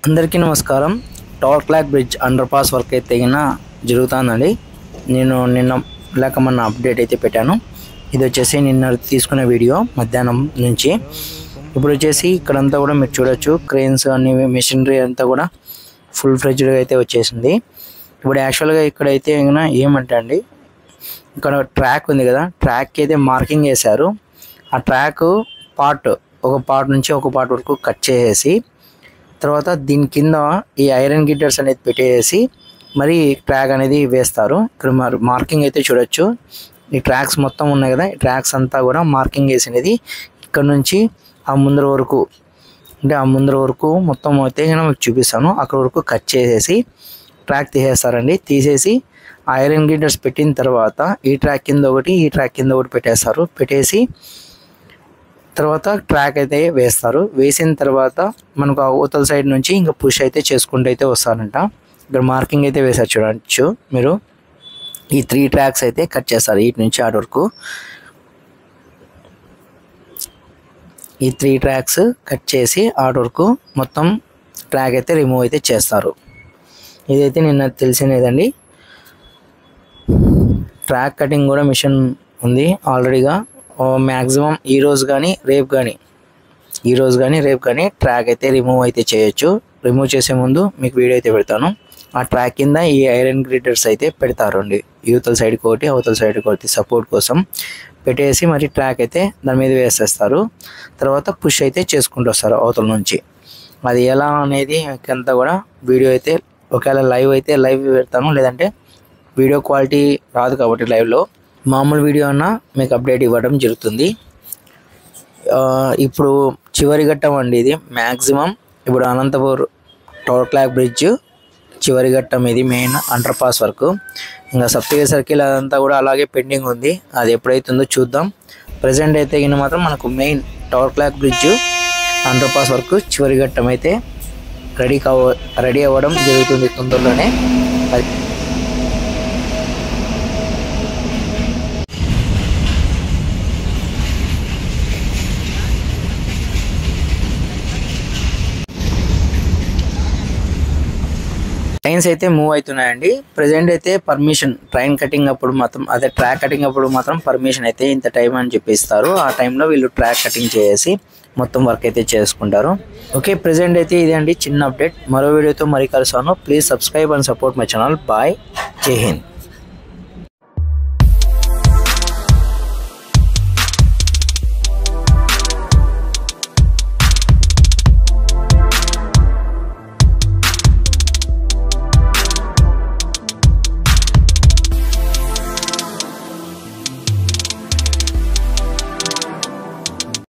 అందరికీ నమస్కారం tower clock bridge underpass work అయితే గిన జరుగుతుందండి నేను నిన్న లేక మొన్న అప్డేట్ అయితే పెట్టాను ఇది వచ్చేసి నిన్న తీసుకున్న వీడియో మధ్యాహ్నం నుంచి ఇప్పుడు వచ్చేసి ఇక్కడంతా కూడా మీరు చూడొచ్చు క్రెయిన్స్ అన్ని మెషినరీ అంతా కూడా ఫుల్ ఫ్లెడ్జ్డ్గా అయితే వచ్చేసింది ఇప్పుడు యాక్చువల్గా ఇక్కడైతే గిన ఏమంటే అండి ఇక్కడ ట్రాక్ ఉంది కదా ట్రాక్కి అయితే మార్కింగ్ వేశారు ఆ ట్రాక్ పార్ట్ ఒక పార్ట్ నుంచి ఒక పార్ట్ వరకు కట్ చేసేసి తర్వాత దీని కింద ఈ ఐరన్ గిట్టర్స్ అనేది పెట్టేసి మరి ట్రాక్ అనేది వేస్తారు ఇక్కడ మరి మార్కింగ్ అయితే చూడొచ్చు ఈ ట్రాక్స్ మొత్తం ఉన్నాయి కదా ఈ ట్రాక్స్ అంతా కూడా మార్కింగ్ వేసినది ఇక్కడ నుంచి ఆ ముందర వరకు అంటే ఆ ముందర వరకు మొత్తం అయితే నేను మీకు చూపిస్తాను అక్కడ వరకు కట్ చేసేసి ట్రాక్ తీసేస్తారండి తీసేసి ఐరన్ గిట్టర్స్ పెట్టిన తర్వాత ఈ ట్రాక్ కింద ఒకటి ఈ ట్రాక్ కింద ఒకటి పెట్టేస్తారు పెట్టేసి తర్వాత ట్రాక్ అయితే వేస్తారు వేసిన తర్వాత మనకు ఆ అవతల సైడ్ నుంచి ఇంకా పుష్ అయితే చేసుకుంటూ అయితే వస్తారంట ఇక్కడ మార్కింగ్ అయితే వేసారు చూడవచ్చు మీరు ఈ త్రీ ట్రాక్స్ అయితే కట్ చేస్తారు ఇటు నుంచి ఆడ వరకు ఈ త్రీ ట్రాక్స్ కట్ చేసి ఆడ వరకు మొత్తం ట్రాక్ అయితే రిమూవ్ అయితే చేస్తారు ఇదైతే నిన్న తెలిసినదండి ట్రాక్ కటింగ్ కూడా మిషన్ ఉంది ఆల్రెడీగా మ్యాక్సిమం ఈ రోజు కానీ రేపు కానీ ఈ రోజు కానీ రేపు కానీ ట్రాక్ అయితే రిమూవ్ అయితే చేయొచ్చు రిమూవ్ చేసే ముందు మీకు వీడియో అయితే పెడతాను ఆ ట్రాక్ కింద ఈ ఐరన్ గ్రిటర్స్ అయితే పెడతారు అండి యువతల సైడ్కి ఒకటి అవతల సైడ్కి ఒకటి సపోర్ట్ కోసం పెట్టేసి మరి ట్రాక్ అయితే దాని మీద వేసేస్తారు తర్వాత పుష్ అయితే చేసుకుంటూ వస్తారు అవతల నుంచి అది ఎలా అనేది అంతా కూడా వీడియో అయితే ఒకవేళ లైవ్ అయితే లైవ్ పెడతాను లేదంటే వీడియో క్వాలిటీ రాదు కాబట్టి లైవ్లో మామూలు వీడియో అన్న మీకు అప్డేట్ ఇవ్వడం జరుగుతుంది ఆ, ఇప్పుడు చివరి ఘట్టం అండి ఇది మ్యాక్సిమం ఇప్పుడు అనంతపూర్ టవర్ క్లాక్ బ్రిడ్జ్ చివరి ఘట్టం ఇది మెయిన్ అండర్ పాస్ వరకు ఇంకా సప్తగిరి సర్కిల్ అదంతా కూడా అలాగే పెండింగ్ ఉంది అది ఎప్పుడైతుందో చూద్దాం ప్రజెంట్ అయితే గిన మాత్రం మనకు main tower clock bridge underpass వరకు చివరి ఘట్టం అయితే రెడీ కావ రెడీ అవ్వడం జరుగుతుంది తొందరలోనే అది ట్రైన్స్ అయితే మూవ్ అవుతున్నాయండి ప్రజెంట్ అయితే పర్మిషన్ ట్రైన్ కటింగ్ అప్పుడు మాత్రం అదే ట్రాక్ కటింగ్ అప్పుడు మాత్రం పర్మిషన్ అయితే ఇంత టైం అని చెప్పి ఇస్తారు ఆ టైంలో వీళ్ళు ట్రాక్ కటింగ్ చేసి మొత్తం వర్క్ అయితే చేసుకుంటారు ఓకే ప్రజెంట్ అయితే ఇదే అండి చిన్న అప్డేట్ మరో వీడియోతో మరీ కలుస్తాను please subscribe and support my channel bye జై హింద్